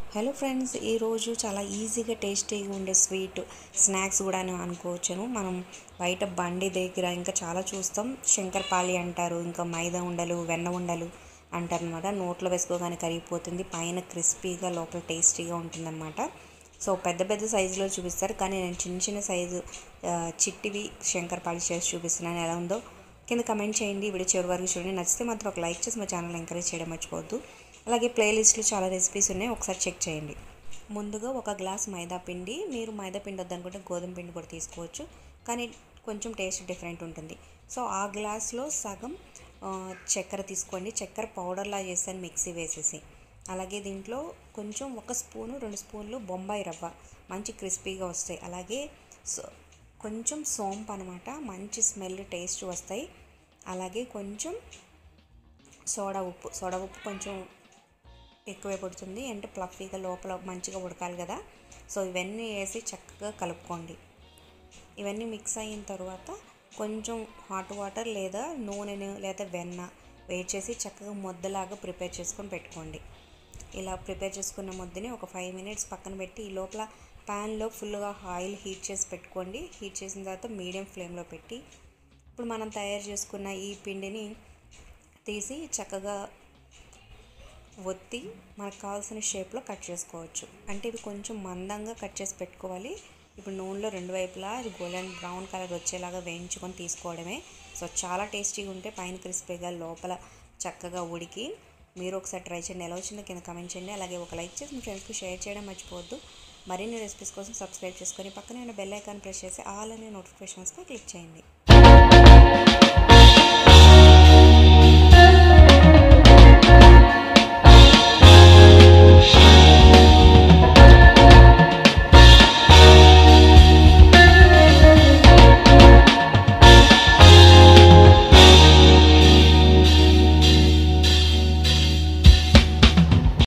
hello friends ఈరోజు చాలా ఈజీగా టేస్టీగా ఉండే స్వీట్ స్నాక్స్ కూడా అని అనుకోవచ్చును మనం బయట బండి దగ్గర ఇంకా చాలా చూస్తాం శంకరపాలి అంటారు ఇంకా మైదా ఉండలు వెన్న ఉండలు అంటారు అనమాట నోట్లో వేసుకోగానే కరిగిపోతుంది పైన క్రిస్పీగా లోపల టేస్టీగా ఉంటుందన్నమాట సో పెద్ద పెద్ద సైజులో చూపిస్తారు కానీ నేను చిన్న చిన్న సైజు ఆ, చిట్టివి శంకరపాలి చేసి చూపిస్తున్నాను ఎలా ఉందో కింద కమెంట్ చేయండి వీడియో చివరి వరకు చూడండి నచ్చితే మాత్రం ఒక లైక్ చేసి మా ఛానల్ ఎంకరేజ్ చేయడం మర్చిపోవద్దు అలాగే ప్లేలిస్ట్లో చాలా రెసిపీస్ ఉన్నాయి ఒకసారి చెక్ చేయండి ముందుగా ఒక గ్లాస్ మైదా పిండి మీరు మైదా పిండి వద్దనుకుంటే గోధుమ పిండి కూడా తీసుకోవచ్చు కానీ కొంచెం టేస్ట్ డిఫరెంట్ ఉంటుంది సో ఆ గ్లాస్లో సగం ఆ, చక్కెర తీసుకోండి చక్కెర పౌడర్లా చేస్తాను మిక్సీ వేసేసి అలాగే దీంట్లో కొంచెం ఒక స్పూను రెండు స్పూన్లు బొంబాయి రవ్వ మంచి క్రిస్పీగా వస్తాయి అలాగే సో కొంచెం సోంపు అనమాట మంచి స్మెల్ టేస్ట్ వస్తాయి అలాగే కొంచెం సోడా ఉప్పు సోడా ఉప్పు కొంచెం ఎక్కువే పడుతుంది అంటే ప్లఫీగా లోపల మంచిగా ఉడకాలి కదా సో ఇవన్నీ వేసి చక్కగా కలుపుకోండి ఇవన్నీ మిక్స్ అయిన తర్వాత కొంచెం హాట్ వాటర్ లేదా నూనెను లేదా వెన్న వేడి చేసి చక్కగా ముద్దలాగా ప్రిపేర్ చేసుకొని పెట్టుకోండి ఇలా ప్రిపేర్ చేసుకున్న ముద్దని ఒక ఫైవ్ మినిట్స్ పక్కన పెట్టి ఈ లోపల ప్యాన్లో ఫుల్గా ఆయిల్ హీట్ చేసి పెట్టుకోండి హీట్ చేసిన తర్వాత మీడియం ఫ్లేమ్లో పెట్టి ఇప్పుడు మనం తయారు చేసుకున్న ఈ పిండిని తీసి చక్కగా ఒత్తి మనకు కావాల్సిన షేప్లో కట్ చేసుకోవచ్చు అంటే ఇవి కొంచెం మందంగా కట్ చేసి పెట్టుకోవాలి ఇప్పుడు నూనెలో రెండు వైపులా అది గోల్డెన్ బ్రౌన్ కలర్ వచ్చేలాగా వేయించుకొని తీసుకోవడమే సో చాలా టేస్టీగా ఉంటే పైన క్రిస్పీగా లోపల చక్కగా ఉడికి మీరు ఒకసారి ట్రై చేయండి ఎలా వచ్చిందో కింద కమెంట్ చేయండి అలాగే ఒక లైక్ చేసి మీ ఫ్రెండ్స్కి షేర్ చేయడం మర్చిపోవద్దు మరిన్ని రెసిపీస్ కోసం సబ్స్క్రైబ్ చేసుకొని పక్కనే ఉన్న బెల్ ఐకాన్ ప్రెస్ చేసి ఆల్ అనే నోటిఫికేషన్స్పై క్లిక్ చేయండి